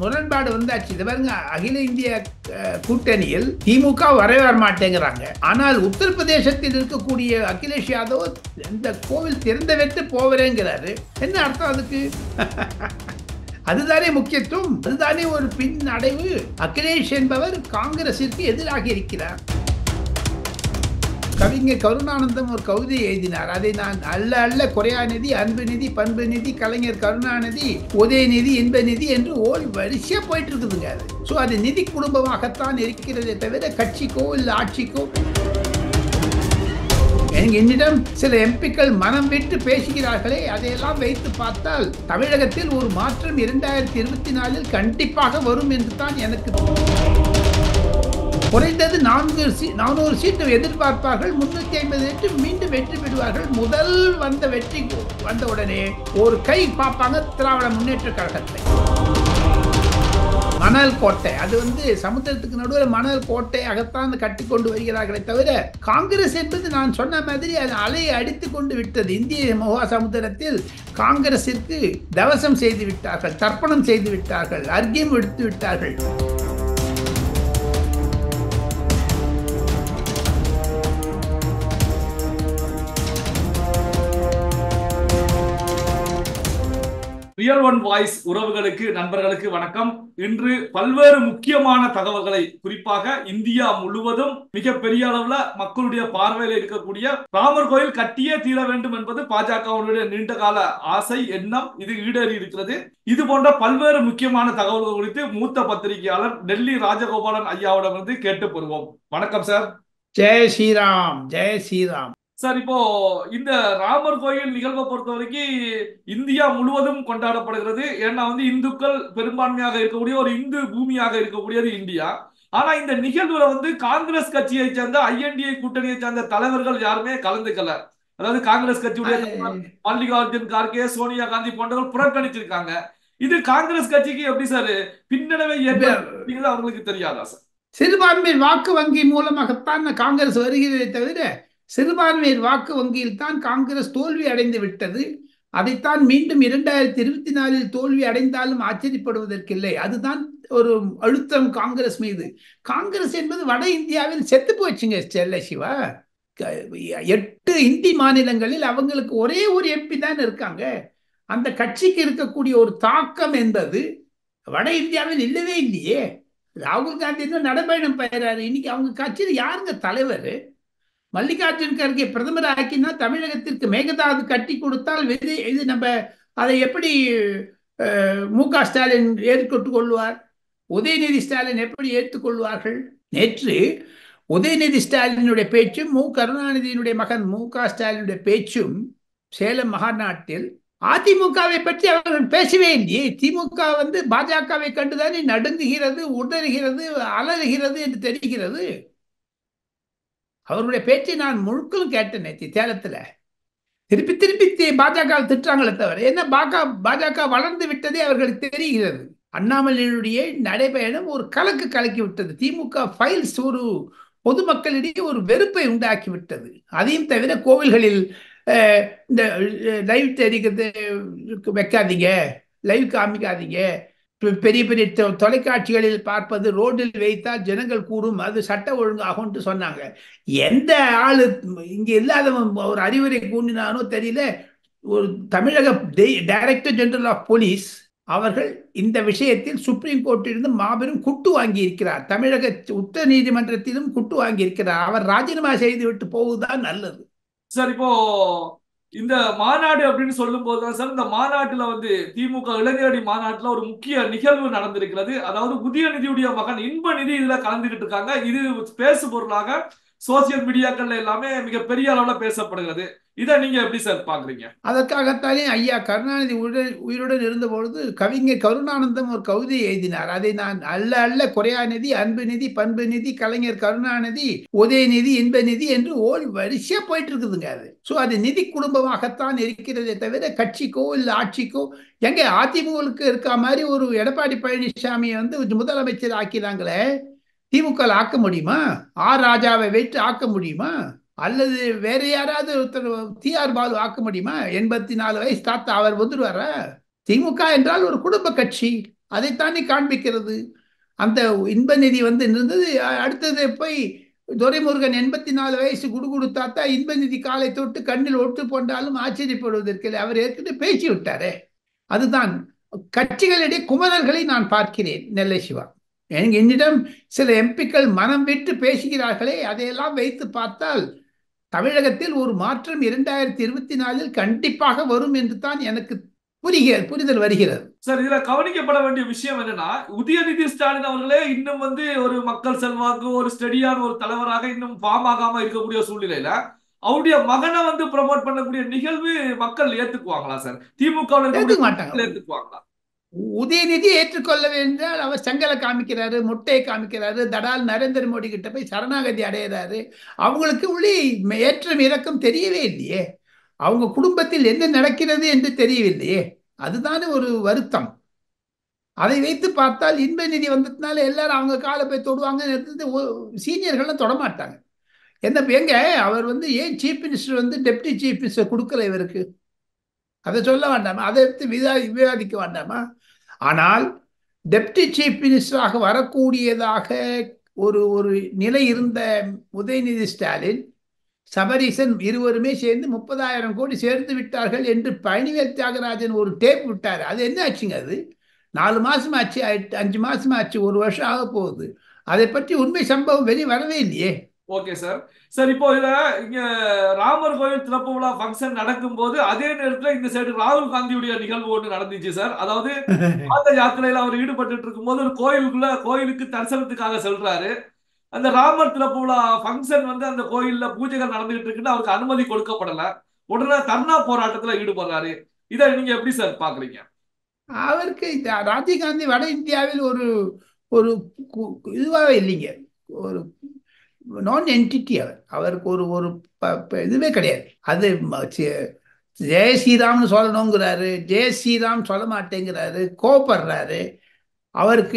முரண்பாடு வந்தாச்சு இது பாருங்க அகில இந்திய அஹ், கூட்டணியில் திமுக வரவே வர மாட்டேங்கிறாங்க ஆனால் உத்தரப்பிரதேசத்தில் இருக்கக்கூடிய அகிலேஷ் யாதவ் இந்த கோவில் திறந்த வைத்து போவரேங்கிறாரு என்ன அர்த்தம் அதுக்கு அதுதானே முக்கியத்துவம் அதுதானே ஒரு பின் அடைவு அகிலேஷ் என்பவர் காங்கிரசிற்கு எதிராக இருக்கிறார் கவிஞர் கருணானந்தம் ஒரு கவிதை எழுதினார் அதை நான் அல்ல அல்ல குறையாநிதி அன்பு நிதி பண்பு நிதி கலைஞர் கருணாநிதி உதயநிதி இன்ப நிதி என்று ஓடி வரிசையா போயிட்டு இருக்குதுங்க அது ஸோ அது நிதி குடும்பமாகத்தான் இருக்கிறதே தவிர கட்சிக்கோ இல்லை ஆட்சிக்கோ எனக்கு என்னிடம் சில எம்பிக்கள் மனம் விட்டு பேசுகிறார்களே அதையெல்லாம் வைத்து பார்த்தால் தமிழகத்தில் ஒரு மாற்றம் இரண்டாயிரத்தி இருபத்தி நாலில் கண்டிப்பாக வரும் என்று தான் எனக்கு குறைந்தது நான்கு சீ நானூறு சீட்டு எதிர்பார்ப்பார்கள் முன்னூத்தி ஐம்பது சீட்டு மீண்டும் வெற்றி பெறுவார்கள் முதல் வந்த வெற்றி வந்த உடனே ஒரு கை பார்ப்பாங்க திராவிட முன்னேற்ற கழகத்தை மணல் கோட்டை அது வந்து சமுத்திரத்துக்கு நடுவில் மணல் கோட்டையாகத்தான் கட்டி கொண்டு வருகிறார்களே தவிர காங்கிரஸ் என்பது நான் சொன்ன மாதிரி அது அலையை அடித்து கொண்டு விட்டது இந்திய மகா சமுத்திரத்தில் காங்கிரசிற்கு தவசம் செய்து விட்டார்கள் தர்ப்பணம் செய்து விட்டார்கள் அர்க்கியம் எடுத்து விட்டார்கள் ரியல் ஒன் வாய்ஸ் உறவுகளுக்கு நண்பர்களுக்கு வணக்கம் இன்று பல்வேறு முக்கியமான தகவல்களை குறிப்பாக இந்தியா முழுவதும் மிக பெரிய அளவுல மக்களுடைய பார்வையில் இருக்கக்கூடிய ராமர் கோயில் கட்டியே தீர வேண்டும் என்பது பாஜகவுடைய நீண்ட கால ஆசை எண்ணம் இது ஈடேறி இருக்கிறது இது போன்ற பல்வேறு முக்கியமான தகவல்கள் குறித்து மூத்த பத்திரிகையாளர் டெல்லி ராஜகோபாலன் ஐயாவிடமிருந்து கேட்டு பெறுவோம் வணக்கம் சார் ஜெய் ஸ்ரீராம் ஜெய் ஸ்ரீராம் சார் இப்போ இந்த ராமர் கோயில் நிகழ்வை பொறுத்த வரைக்கும் இந்தியா முழுவதும் கொண்டாடப்படுகிறது ஏன்னா வந்து இந்துக்கள் பெரும்பான்மையாக இருக்கக்கூடிய ஒரு இந்து பூமியாக இருக்கக்கூடியது இந்தியா ஆனா இந்த நிகழ்வுல வந்து காங்கிரஸ் கட்சியை சேர்ந்த ஐஎன்டிஏ கூட்டணியை சேர்ந்த தலைவர்கள் யாருமே கலந்துக்கல அதாவது காங்கிரஸ் கட்சியுடைய தலைவர் மல்லிகார்ஜுன் கார்கே சோனியா காந்தி போன்றவர்கள் புறக்கணிச்சிருக்காங்க இது காங்கிரஸ் கட்சிக்கு எப்படி சார் பின்னடைவை ஏற்படுத்துறது அவங்களுக்கு தெரியாதா சார் சிறுபான்மையின் வாக்கு வங்கி மூலமாகத்தான் காங்கிரஸ் வருகிறதே தவிர சிறுபான்மையர் வாக்கு வங்கியில் தான் காங்கிரஸ் தோல்வி அடைந்து விட்டது அதைத்தான் மீண்டும் இரண்டாயிரத்தி இருபத்தி நாலில் தோல்வி அடைந்தாலும் ஆச்சரியப்படுவதற்கில்லை அதுதான் ஒரு அழுத்தம் காங்கிரஸ் மீது காங்கிரஸ் என்பது வட இந்தியாவில் செத்து போச்சுங்க செல்ல சிவா எட்டு இந்தி மாநிலங்களில் அவங்களுக்கு ஒரே ஒரு எம்பி தான் இருக்காங்க அந்த கட்சிக்கு இருக்கக்கூடிய ஒரு தாக்கம் என்பது வட இந்தியாவில் இல்லவே இல்லையே ராகுல் காந்தி இன்னும் நடைபயணம் பெயராரு இன்னைக்கு அவங்க கட்சியில் யாருங்க தலைவர் மல்லிகார்ஜுன் கர்கே பிரதமர் ஆக்கினா தமிழகத்திற்கு மேகதாது கட்டி கொடுத்தால் வெறி இது நம்ம அதை எப்படி மு க ஸ்டாலின் ஏற்றுக்கொண்டு கொள்வார் உதயநிதி ஸ்டாலின் எப்படி ஏற்றுக்கொள்வார்கள் நேற்று உதயநிதி ஸ்டாலினுடைய பேச்சும் மு கருணாநிதியினுடைய மகன் மு க ஸ்டாலினுடைய பேச்சும் சேலம் மகாநாட்டில் அதிமுகவை பற்றி அவர்கள் பேசவே இல்லையே திமுக வந்து பாஜகவை கண்டுதானே நடுங்குகிறது உடறுகிறது அலறுகிறது என்று தெரிகிறது அவருடைய பேச்சை நான் முழுக்களும் கேட்டேன் நேற்று சேலத்தில் திருப்பி திருப்பி பாஜக திட்டுறாங்களே தவிர என்ன பாஜக பாஜக வளர்ந்து விட்டதே அவர்களுக்கு தெரிகிறது அண்ணாமலையினுடைய நடைபயணம் ஒரு கலக்கு கலக்கி விட்டது திமுக ஃபைல்ஸ் ஒரு பொதுமக்களிடையே ஒரு வெறுப்பை உண்டாக்கி விட்டது அதையும் தவிர கோவில்களில் இந்த லைவ் தெரிகிறது வைக்காதீங்க லைவ் காமிக்காதீங்க பெரிய பெரிய தொலைக்காட்சிகளில் பார்ப்பது ரோட்டில் வைத்தால் ஜனங்கள் கூடும் அது சட்ட ஒழுங்காகும்ட்டு சொன்னாங்க எந்த ஆளு இங்க இல்லாதவன் ஒரு அறிவுரை கூண்டினானோ தெரியல ஒரு தமிழக டைரக்டர் ஜெனரல் ஆஃப் போலீஸ் அவர்கள் இந்த விஷயத்தில் சுப்ரீம் கோர்ட்டிலிருந்து மாபெரும் குட்டு வாங்கி இருக்கிறார் தமிழக உச்ச நீதிமன்றத்திலும் குட்டு வாங்கி இருக்கிறார் அவர் ராஜினாமா செய்து விட்டு போவதுதான் நல்லது சார் இப்போ இந்த மாநாடு அப்படின்னு சொல்லும் போதுதான் சார் இந்த மாநாட்டுல வந்து திமுக இளைஞரணி மாநாட்டுல ஒரு முக்கிய நிகழ்வு நடந்திருக்கிறது அதாவது உதயநிதியுடைய மகன் இன்ப நிதி இதுல கலந்துகிட்டு இருக்காங்க இது பேசு பொருளாக சோசியல் மீடியாக்கள்ல எல்லாமே மிக பெரிய அளவுல பேசப்படுகிறது இதை நீங்க எப்படி சார் பாக்குறீங்க அதற்காகத்தானே ஐயா கருணாநிதி உயிருடன் இருந்த பொழுது கவிஞர் கருணானந்தம் ஒரு கவிதை எழுதினார் அதை நான் அல்ல அல்ல குறையாநிதி அன்பு நிதி பண்பு நிதி கலைஞர் கருணாநிதி உதயநிதி இன்ப நிதி என்று ஓடி வரிசையா போயிட்டு இருக்குதுங்க அது ஸோ அது நிதி குடும்பமாகத்தான் இருக்கிறதே தவிர கட்சிக்கோ இல்லை ஆட்சிக்கோ எங்க அதிமுகவுக்கு இருக்க மாதிரி ஒரு எடப்பாடி பழனிசாமியை வந்து முதலமைச்சர் ஆக்கிறாங்களே திமுக ஆக்க முடியுமா ஆர் ராஜாவை வைத்து ஆக்க முடியுமா அல்லது வேற யாராவது ஒருத்தர் டி ஆர் பாலு ஆக்க முடியுமா எண்பத்தி நாலு வயசு தாத்தா அவர் வந்துடுவாரா திமுக என்றால் ஒரு குடும்ப கட்சி அதைத்தானே காண்பிக்கிறது அந்த இன்ப நிதி வந்து இருந்தது அடுத்தது போய் துரைமுருகன் எண்பத்தி நாலு வயசு குடு கொடுத்தாத்தா இன்ப நிதி காலை தொட்டு கண்ணில் ஒட்டு போன்றாலும் ஆச்சரியப்படுவதற்கு அவர் ஏற்கனவே பேச்சு விட்டாரே அதுதான் கட்சிகளிடையே குமரல்களை நான் பார்க்கிறேன் நெல்லை சிவா எனக்கு என்னிடம் சில எம்பிக்கள் மனம் விட்டு பேசுகிறார்களே அதையெல்லாம் வைத்து பார்த்தால் தமிழகத்தில் ஒரு மாற்றம் இரண்டாயிரத்தி இருபத்தி நாலில் கண்டிப்பாக வரும் என்று தான் எனக்கு புரிகிற புரிதல் வருகிறது சார் இதுல கவனிக்கப்பட வேண்டிய விஷயம் என்னன்னா உதயநிதி ஸ்டாலின் அவர்களே இன்னும் வந்து ஒரு மக்கள் செல்வாக்கு ஒரு ஸ்டெடியான ஒரு தலைவராக இன்னும் ஃபார்ம் ஆகாம இருக்கக்கூடிய சூழ்நிலையில அவருடைய மகனை வந்து ப்ரமோட் பண்ணக்கூடிய நிகழ்வு மக்கள் ஏத்துக்குவாங்களா சார் திமுக ஏத்துக்க மாட்டாங்க ஏத்துக்குவாங்களா உதயநிதி ஏற்றுக்கொள்ள என்றால் அவர் செங்கலை காமிக்கிறாரு முட்டையை காமிக்கிறாரு தடால் நரேந்திர மோடி கிட்ட போய் சரணாகதி அடைகிறாரு அவங்களுக்கு உள்ளே ஏற்றம் இறக்கம் தெரியவே இல்லையே அவங்க குடும்பத்தில் என்ன நடக்கிறது என்று தெரியவில்லையே அதுதானே ஒரு வருத்தம் அதை வைத்து பார்த்தால் இன்ப நிதி வந்ததுனால எல்லாரும் அவங்க காலை போய் தொடுவாங்க சீனியர்கள்லாம் தொடமாட்டாங்க என்ன எங்க அவர் வந்து ஏன் சீஃப் மினிஸ்டர் வந்து டெப்டி சீஃப் மினிஸ்டர் கொடுக்கல இவருக்கு அதை சொல்ல வேண்டாமா அதை எடுத்து விவா விவாதிக்க வேண்டாமா ஆனால் டெப்டி சீஃப் மினிஸ்டராக வரக்கூடியதாக ஒரு ஒரு நிலை இருந்த உதயநிதி ஸ்டாலின் சபரீசன் இருவருமே சேர்ந்து முப்பதாயிரம் கோடி சேர்ந்து விட்டார்கள் என்று பழனிவேல் தியாகராஜன் ஒரு டேப் விட்டார் அது என்ன ஆச்சுங்க அது நாலு மாசம் ஆச்சு அஞ்சு மாசம் ஆச்சு ஒரு வருஷம் ஆக போகுது அதை பற்றி உண்மை சம்பவம் வெளியே வரவே இல்லையே ஓகே சார் சார் இப்போ இதுல இங்க ராமர் கோயில் திறப்பு விழா ஃபங்க்ஷன் நடக்கும் போது அதே நேரத்துல இந்த சைடு ராகுல் காந்தியுடைய நிகழ்வு ஒன்று நடந்துச்சு சார் அதாவது பாத யாத்திரையில அவர் ஈடுபட்டு இருக்கும் போது ஒரு கோயிலுக்குள்ள கோயிலுக்கு தரிசனத்துக்காக செல்றாரு அந்த ராமர் திறப்பு விழா ஃபங்க்ஷன் வந்து அந்த கோயில்ல பூஜைகள் நடந்துகிட்டு இருக்குன்னு அவருக்கு அனுமதி கொடுக்கப்படல உடனே தர்ணா போராட்டத்துல ஈடுபடுறாரு இதை நீங்க எப்படி சார் பாக்குறீங்க அவருக்கு ராஜீவ்காந்தி வட இந்தியாவில் ஒரு ஒரு இதுவாகவே இல்லைங்க ஒரு நான் என்டிட்டி அவர் அவருக்கு ஒரு ஒரு இதுவே கிடையாது அது ஜெய ஸ்ரீராம்னு சொல்லணுங்கிறாரு ஜெய ஸ்ரீராம் சொல்ல மாட்டேங்கிறாரு கோப்படுறாரு அவருக்கு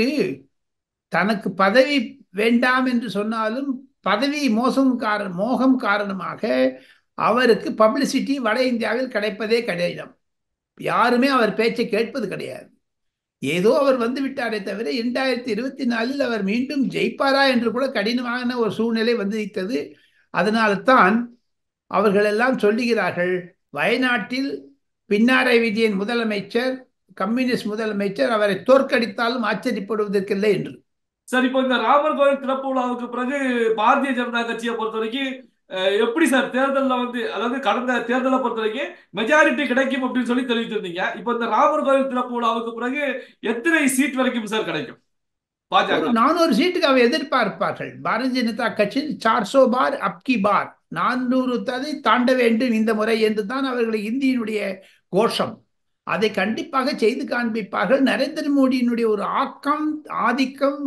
தனக்கு பதவி வேண்டாம் என்று சொன்னாலும் பதவி மோசம் காரண மோகம் காரணமாக அவருக்கு பப்ளிசிட்டி வட இந்தியாவில் கிடைப்பதே கிடையாது யாருமே அவர் பேச்சை கேட்பது கிடையாது ஏதோ அவர் வந்து விட்டாரே தவிர இரண்டாயிரத்தி இருபத்தி நாலில் அவர் மீண்டும் ஜெயிப்பாரா என்று கூட கடினமான ஒரு சூழ்நிலை வந்துவிட்டது அதனால்தான் அவர்கள் எல்லாம் சொல்லுகிறார்கள் வயநாட்டில் பின்னாரை விஜயன் முதலமைச்சர் கம்யூனிஸ்ட் முதலமைச்சர் அவரை தோற்கடித்தாலும் ஆச்சரியப்படுவதற்கில்லை என்று சார் இப்போ இந்த ராமர் கோயில் திறப்பு விழாவுக்கு பிறகு பாரதிய ஜனதா கட்சியை பொறுத்த வரைக்கும் எப்படி சார் தேர்தலில் வந்து அதாவது கடந்த தேர்தலை பொறுத்த வரைக்கும் மெஜாரிட்டி கிடைக்கும் அப்படின்னு சொல்லி தெரிவித்திருந்தீங்க இப்போ இந்த ராமர் கோயில் திறப்பு விழாவுக்கு பிறகு எத்தனை சீட் வரைக்கும் சார் கிடைக்கும் பாஜக நானூறு சீட்டுக்கு அவர் எதிர்பார்ப்பார்கள் பாரதிய ஜனதா கட்சி சார்சோ பார் அப்கி பார் நானூறு ததை தாண்ட வேண்டும் இந்த முறை என்று தான் அவர்கள் இந்தியினுடைய கோஷம் அதை கண்டிப்பாக செய்து காண்பிப்பார்கள் நரேந்திர மோடியினுடைய ஒரு ஆக்கம் ஆதிக்கம்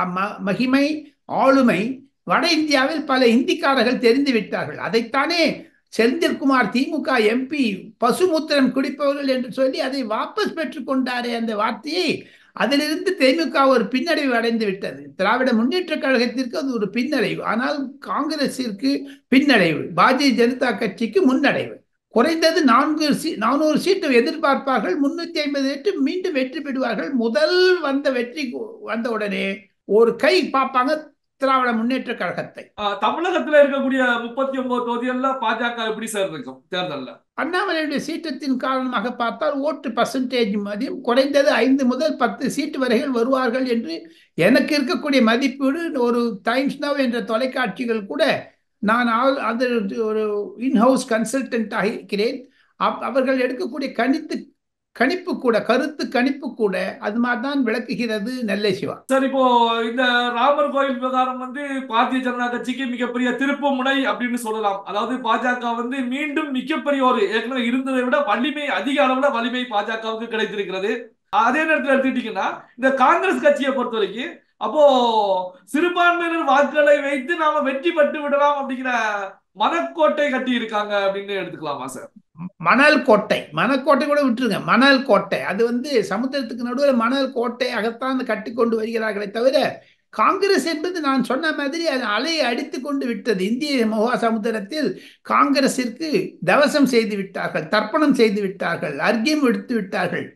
மகிமை ஆளுமை வட இந்தியாவில் பல இந்திக்காரர்கள் தெரிந்து விட்டார்கள் அதைத்தானே செந்தில்குமார் திமுக எம்பி பசுமுத்திரம் குடிப்பவர்கள் என்று சொல்லி அதை வாபஸ் பெற்றுக் கொண்டாரே அந்த வார்த்தையை அதிலிருந்து திமுக ஒரு பின்னடைவு அடைந்து விட்டது திராவிட முன்னேற்ற கழகத்திற்கு அது ஒரு பின்னடைவு ஆனால் காங்கிரசிற்கு பின்னடைவு பாரதிய ஜனதா கட்சிக்கு முன்னடைவு குறைந்தது நான்கு சீ நானூறு சீட்டு எதிர்பார்ப்பார்கள் முன்னூத்தி ஐம்பது சீட்டு மீண்டும் வெற்றி பெறுவார்கள் முதல் வந்த வெற்றி வந்த உடனே ஒரு கை பார்ப்பாங்க திராவிட முன்னேற்ற கழகத்தை தமிழகத்துல இருக்கக்கூடிய முப்பத்தி ஒன்பது தொகுதிகள்ல பாஜக எப்படி சார் இருக்கும் தேர்தலில் அண்ணாமலையுடைய சீற்றத்தின் காரணமாக பார்த்தால் ஓட்டு பர்சன்டேஜ் மதியம் குறைந்தது ஐந்து முதல் பத்து சீட்டு வரைகள் வருவார்கள் என்று எனக்கு இருக்கக்கூடிய மதிப்பீடு ஒரு டைம்ஸ் நவ் என்ற தொலைக்காட்சிகள் கூட நான் அது ஒரு இன்ஹவுஸ் கன்சல்டன்டாக இருக்கிறேன் அவர்கள் எடுக்கக்கூடிய கணித்து கணிப்பு கூட கருத்து கணிப்பு கூட அது மாதிரி தான் விளக்குகிறது நெல்லை சிவா சார் இப்போ இந்த ராமர் கோயில் விவகாரம் வந்து பாரதிய ஜனதா கட்சிக்கு மிகப்பெரிய திருப்பு முனை அப்படின்னு சொல்லலாம் அதாவது பாஜக வந்து மீண்டும் மிகப்பெரிய ஒரு ஏற்கனவே இருந்ததை விட வலிமை அதிக அளவுல வலிமை பாஜகவுக்கு கிடைத்திருக்கிறது அதே நேரத்தில் எடுத்துக்கிட்டீங்கன்னா இந்த காங்கிரஸ் கட்சியை பொறுத்த வரைக்கும் அப்போ சிறுபான்மையினர் வாக்குகளை வைத்து நாம வெற்றி பெற்று விடலாம் அப்படிங்கிற மனக்கோட்டை கட்டி இருக்காங்க அப்படின்னு எடுத்துக்கலாமா சார் மணல் கோட்டை மணக்கோட்டை கூட விட்டுருங்க மணல் கோட்டை அது வந்து சமுத்திரத்துக்கு நடுவில் மணல் கோட்டையாகத்தான் கட்டி கொண்டு வருகிறார்களே தவிர காங்கிரஸ் என்பது நான் சொன்ன மாதிரி அது அலையை அடித்து கொண்டு விட்டது இந்திய மகா சமுத்திரத்தில் காங்கிரசிற்கு தவசம் செய்து விட்டார்கள் தர்ப்பணம் செய்து விட்டார்கள் அர்க்கியம் எடுத்து விட்டார்கள்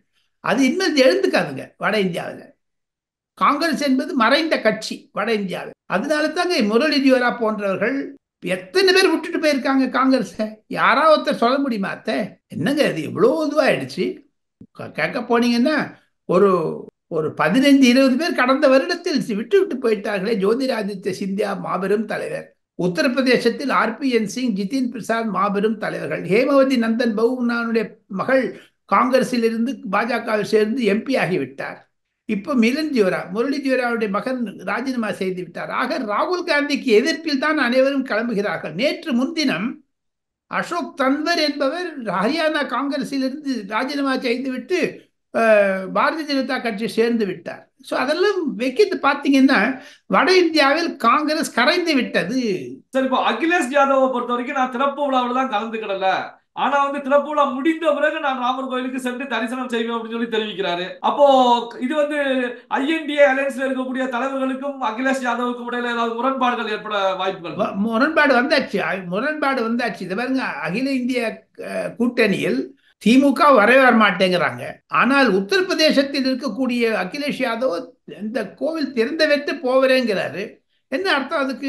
அது இன்னும் எழுந்துக்காதுங்க வட இந்தியாவில் காங்கிரஸ் என்பது மறைந்த கட்சி வட இந்தியாவில் அதனால தாங்க முரளிதீவரா போன்றவர்கள் எத்தனை பேர் விட்டுட்டு போயிருக்காங்க காங்கிரஸை யாரா ஒருத்தர் சொல்ல முடியுமா அத்த என்னங்க அது இவ்வளோ இதுவாயிடுச்சு கேட்க போனீங்கன்னா ஒரு ஒரு பதினைந்து இருபது பேர் கடந்த வருடத்தில் விட்டு விட்டு போயிட்டார்களே ஜோதிராதித்ய சிந்தியா மாபெரும் தலைவர் உத்தரப்பிரதேசத்தில் ஆர்பிஎன் சிங் ஜிதின் பிரசாத் மாபெரும் தலைவர்கள் ஹேமவதி நந்தன் பவுனானுடைய மகள் காங்கிரஸில் இருந்து பாஜகவில் சேர்ந்து எம்பி ஆகிவிட்டார் இப்போ மிலன் ஜியோரா முரளி ஜியோராவுடைய மகன் ராஜினாமா செய்து விட்டார் ஆக ராகுல் காந்திக்கு எதிர்ப்பில் தான் அனைவரும் கிளம்புகிறார்கள் நேற்று முன்தினம் அசோக் தன்வர் என்பவர் ஹரியானா காங்கிரஸிலிருந்து ராஜினாமா செய்துவிட்டு பாரதிய ஜனதா கட்சி சேர்ந்து விட்டார் ஸோ அதெல்லாம் வைக்கிறது பார்த்தீங்கன்னா வட இந்தியாவில் காங்கிரஸ் கரைந்து விட்டது சரி இப்போ அகிலேஷ் யாதவை பொறுத்த வரைக்கும் நான் திறப்பு விழாவில் தான் கலந்துக்கிடல ஆனா வந்து திறப்பு விழா முடிந்த பிறகு நான் ராமர் கோயிலுக்கு சென்று தரிசனம் செய்வேன் அப்படின்னு சொல்லி தெரிவிக்கிறாரு அப்போ இது வந்து ஐஎன்டிஏ அலையன்ஸ்ல இருக்கக்கூடிய தலைவர்களுக்கும் அகிலேஷ் யாதவுக்கும் இடையில ஏதாவது முரண்பாடுகள் ஏற்பட வாய்ப்புகள் முரண்பாடு வந்தாச்சு முரண்பாடு வந்தாச்சு இது பாருங்க அகில இந்திய கூட்டணியில் திமுக வரவே வர மாட்டேங்கிறாங்க ஆனால் உத்தரப்பிரதேசத்தில் இருக்கக்கூடிய அகிலேஷ் யாதவ் இந்த கோவில் திறந்த வெட்டு போவரேங்கிறாரு என்ன அர்த்தம் அதுக்கு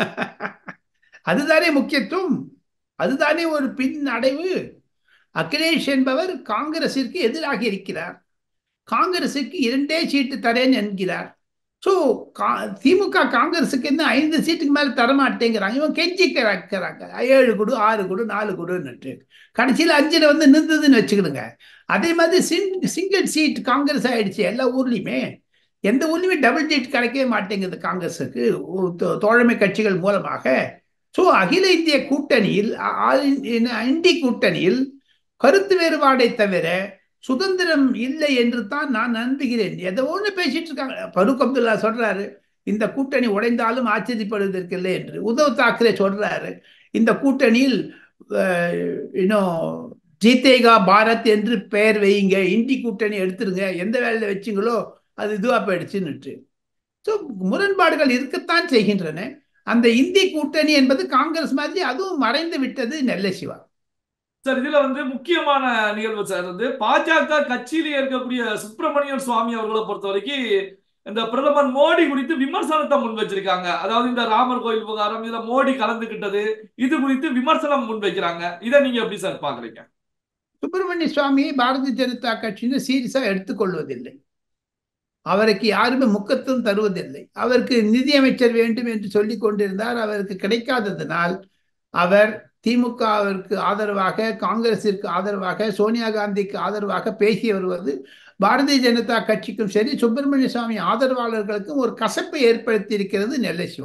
அதுதானே முக்கியத்துவம் அதுதானே ஒரு பின் அடைவு அகிலேஷ் என்பவர் காங்கிரசிற்கு எதிராக இருக்கிறார் காங்கிரசுக்கு இரண்டே சீட்டு தரேன் என்கிறார் ஸோ திமுக காங்கிரஸுக்கு என்ன ஐந்து சீட்டுக்கு மேலே தரமாட்டேங்கிறாங்க இவன் கெஞ்சி கிடக்கிறாங்க ஏழு குடு ஆறு குடு நாலு குடுன்னுட்டு கடைசியில் அஞ்சில் வந்து நின்றுதுன்னு வச்சுக்கிடுங்க அதே மாதிரி சிங் சிங்கிள் சீட் காங்கிரஸ் ஆயிடுச்சு எல்லா ஊர்லேயுமே எந்த ஊர்லேயுமே டபுள் சீட் கிடைக்கவே மாட்டேங்குது காங்கிரஸுக்கு தோழமை கட்சிகள் மூலமாக ஸோ அகில இந்திய கூட்டணியில் இந்தி கூட்டணியில் கருத்து வேறுபாடை தவிர சுதந்திரம் இல்லை என்று தான் நான் நம்புகிறேன் ஏதோ ஒன்று பேசிட்டு இருக்காங்க ஃபருக் அப்துல்லா சொல்றாரு இந்த கூட்டணி உடைந்தாலும் ஆச்சரியப்படுவதற்கு இல்லை என்று உத்தவ் தாக்கரே சொல்றாரு இந்த கூட்டணியில் இன்னும் ஜீத்தேகா பாரத் என்று பெயர் வையுங்க இந்தி கூட்டணி எடுத்துருங்க எந்த வேலையில் வச்சிங்களோ அது இதுவாக போயிடுச்சுன்னுட்டு ஸோ முரண்பாடுகள் இருக்கத்தான் செய்கின்றன அந்த இந்தி கூட்டணி என்பது காங்கிரஸ் மாதிரி அதுவும் மறைந்து விட்டது நெல்லை சிவா சார் இதுல வந்து முக்கியமான நிகழ்வு சார் வந்து பாஜக கட்சியில இருக்கக்கூடிய சுப்பிரமணியன் சுவாமி அவர்களை பொறுத்த வரைக்கும் இந்த பிரதமர் மோடி குறித்து விமர்சனத்தை முன் வச்சிருக்காங்க அதாவது இந்த ராமர் கோயில் விவகாரம் இதுல மோடி கலந்துகிட்டது இது குறித்து விமர்சனம் முன் வைக்கிறாங்க இதை நீங்க எப்படி சார் பாக்குறீங்க சுப்பிரமணிய சுவாமியை பாரதிய ஜனதா கட்சின்னு சீரியஸா எடுத்துக்கொள்வதில்லை அவருக்கு யாருமே முக்கத்துவம் தருவதில்லை அவருக்கு நிதியமைச்சர் வேண்டும் என்று சொல்லி கொண்டிருந்தார் அவருக்கு கிடைக்காததினால் அவர் திமுகவிற்கு ஆதரவாக காங்கிரசிற்கு ஆதரவாக சோனியா காந்திக்கு ஆதரவாக பேசி வருவது பாரதிய ஜனதா கட்சிக்கும் சரி சுப்பிரமணிய சுவாமி ஆதரவாளர்களுக்கும் ஒரு கசப்பை ஏற்படுத்தி இருக்கிறது நெல்லை சிவா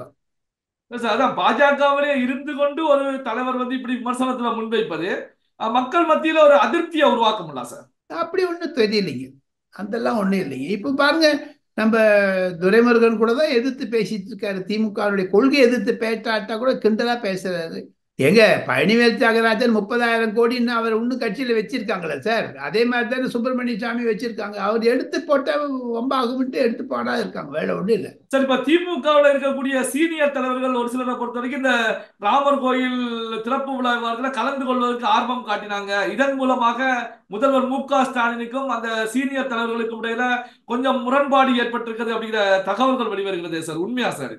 அதான் பாஜகவிலே இருந்து கொண்டு ஒரு தலைவர் வந்து இப்படி விமர்சனத்துல முன்வைப்பது மக்கள் மத்தியில ஒரு அதிருப்தியை உருவாக்க முடியல சார் அப்படி ஒன்றும் தெரியலைங்க அதெல்லாம் ஒன்றும் இல்லைங்க இப்போ பாருங்க நம்ம துரைமுருகன் கூட தான் எதிர்த்து பேசிட்டு இருக்காரு திமுகவுடைய கொள்கை எதிர்த்து பேட்டாட்டா கூட கிண்டலா பேசுறாரு எங்க பழனிவேல் தியாகராஜன் முப்பதாயிரம் கோடின்னு அவர் இன்னும் கட்சியில வச்சிருக்காங்களே சார் அதே மாதிரி தானே சுப்பிரமணிய சாமி வச்சிருக்காங்க அவர் எடுத்து போட்ட வம்பாகும்ட்டு எடுத்து போடா இருக்காங்க வேலை ஒன்றும் இல்லை சார் இப்ப திமுகவில் இருக்கக்கூடிய சீனியர் தலைவர்கள் ஒரு சிலரை பொறுத்த வரைக்கும் இந்த ராமர் கோயில் திறப்பு விழா விவகாரத்தில் கலந்து கொள்வதற்கு ஆர்வம் காட்டினாங்க இதன் மூலமாக முதல்வர் மு க ஸ்டாலினுக்கும் அந்த சீனியர் தலைவர்களுக்கும் இடையில கொஞ்சம் முரண்பாடு ஏற்பட்டிருக்கிறது அப்படிங்கிற தகவல்கள் வெளிவருகிறது சார் உண்மையா சார்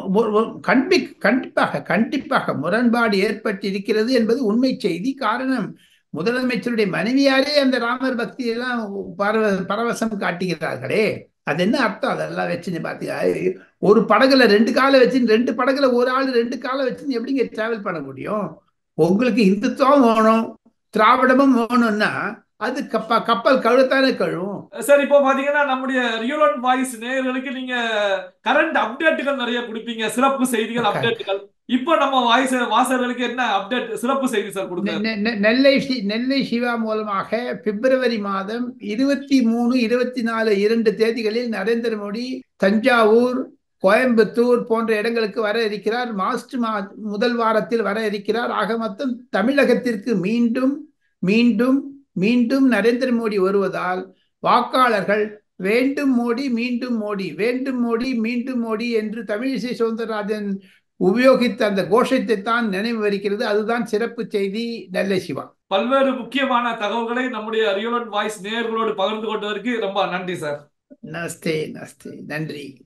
கண்டி கண்டிப்பாக கண்டிப்பாக முரண்பாடு ஏற்பட்டிருக்கிறது என்பது உண்மை செய்தி காரணம் முதலமைச்சருடைய மனைவியாரே அந்த ராமர் பக்தியெல்லாம் பரவ பரவசம் காட்டுகிறார்களே அது என்ன அர்த்தம் அதெல்லாம் வச்சுன்னு பார்த்தீங்க ஒரு படகுல ரெண்டு காலை வச்சு ரெண்டு படகுல ஒரு ஆள் ரெண்டு காலை வச்சுன்னு எப்படிங்க டிராவல் பண்ண முடியும் உங்களுக்கு இந்துத்துவம் வேணும் திராவிடமும் வேணும்னா அது கப்ப கப்பல் கழுத்தானே கழுவும் சார் இப்போ பாத்தீங்கன்னா நம்முடைய ரியல் ஒன் வாய்ஸ் நேயர்களுக்கு நீங்க கரண்ட் அப்டேட்டுகள் நிறைய கொடுப்பீங்க சிறப்பு செய்திகள் அப்டேட்டுகள் இப்போ நம்ம வாய்ஸ் வாசகர்களுக்கு என்ன அப்டேட் சிறப்பு செய்தி சார் கொடுங்க நெல்லை நெல்லை சிவா மூலமாக பிப்ரவரி மாதம் இருபத்தி மூணு இருபத்தி நாலு இரண்டு தேதிகளில் நரேந்திர மோடி தஞ்சாவூர் கோயம்புத்தூர் போன்ற இடங்களுக்கு வர இருக்கிறார் மார்ச் மா முதல் வாரத்தில் வர இருக்கிறார் ஆக மொத்தம் தமிழகத்திற்கு மீண்டும் மீண்டும் மீண்டும் நரேந்திர மோடி வருவதால் வாக்காளர்கள் வேண்டும் மோடி மீண்டும் மோடி வேண்டும் மோடி மீண்டும் மோடி என்று தமிழிசை சவுந்தரராஜன் உபயோகித்த அந்த கோஷத்தை தான் நினைவு வருகிறது அதுதான் சிறப்பு செய்தி நெல்லை சிவா பல்வேறு முக்கியமான தகவல்களை நம்முடைய ரியலன் வாய்ஸ் நேயர்களோடு பகிர்ந்து கொண்டதற்கு ரொம்ப நன்றி சார் நஸ்தே நஸ்தே நன்றி